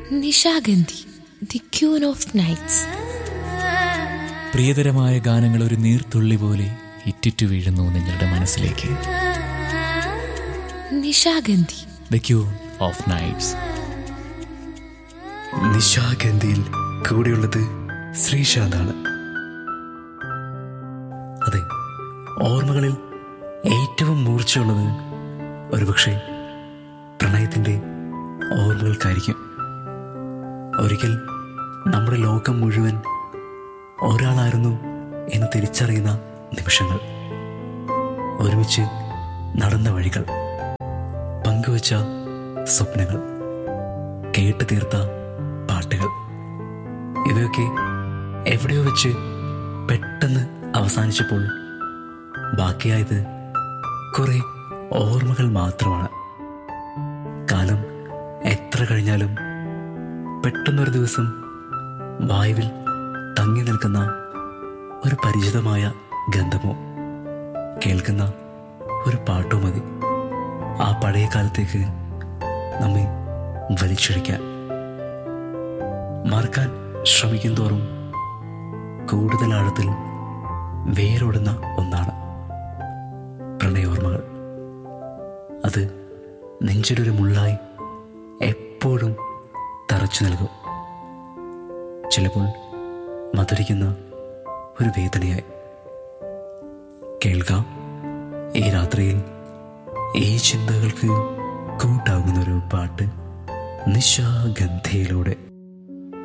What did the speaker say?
Nishagandhi the queen of nights പ്രിയതരമായ ഗാനങ്ങൾ ഒരു നീർത്തുള്ളി പോലെ ഇറ്റിറ്റു വീഴുന്നു നിങ്ങളുടെ മനസ്സിലേക്ക് Nishagandhi the queen of nights നിശാഗന്ധിയിൽ കൂടെയുള്ളത് ശ്രീശാന്താണ് അതെ ഓർമ്മകളിൽ ഏറ്റവും മൂർച്ചയുള്ളത് ഒരുപക്ഷെ പ്രണയത്തിൻ്റെ ഓർമ്മകൾക്കായിരിക്കും ഒരിക്കൽ നമ്മുടെ ലോകം മുഴുവൻ ഒരാളായിരുന്നു എന്ന് തിരിച്ചറിയുന്ന നിമിഷങ്ങൾ ഒരുമിച്ച് നടന്ന വഴികൾ പങ്കുവച്ച സ്വപ്നങ്ങൾ കേട്ടു തീർത്ത പാട്ടുകൾ ഇവയൊക്കെ എവിടെയോ വെച്ച് പെട്ടെന്ന് അവസാനിച്ചപ്പോൾ ബാക്കിയായത് കുറെ ഓർമ്മകൾ മാത്രമാണ് കാലം എത്ര കഴിഞ്ഞാലും പെട്ടെന്നൊരു ദിവസം വായുവിൽ തങ്ങി നിൽക്കുന്ന ഒരു പരിചിതമായ ഗന്ധമോ കേൾക്കുന്ന ഒരു പാട്ടോ മതി ആ പഴയ കാലത്തേക്ക് നമ്മെ വലിച്ചൊഴിക്കാൻ മറക്കാൻ ശ്രമിക്കും തോറും കൂടുതൽ ആഴത്തിൽ വേരോടുന്ന ഒന്നാണ് പ്രണയോർമ്മകൾ അത് നെഞ്ചിലൊരു മുള്ളായി എപ്പോഴും തറച്ചു നൽകും ചിലപ്പോൾ മധുരിക്കുന്ന ഒരു വേദനയായി കേൾക്കാം ഈ രാത്രിയിൽ ഈ ചിന്തകൾക്ക് കൂട്ടാകുന്ന ഒരു പാട്ട് നിശാഗന്ധയിലൂടെ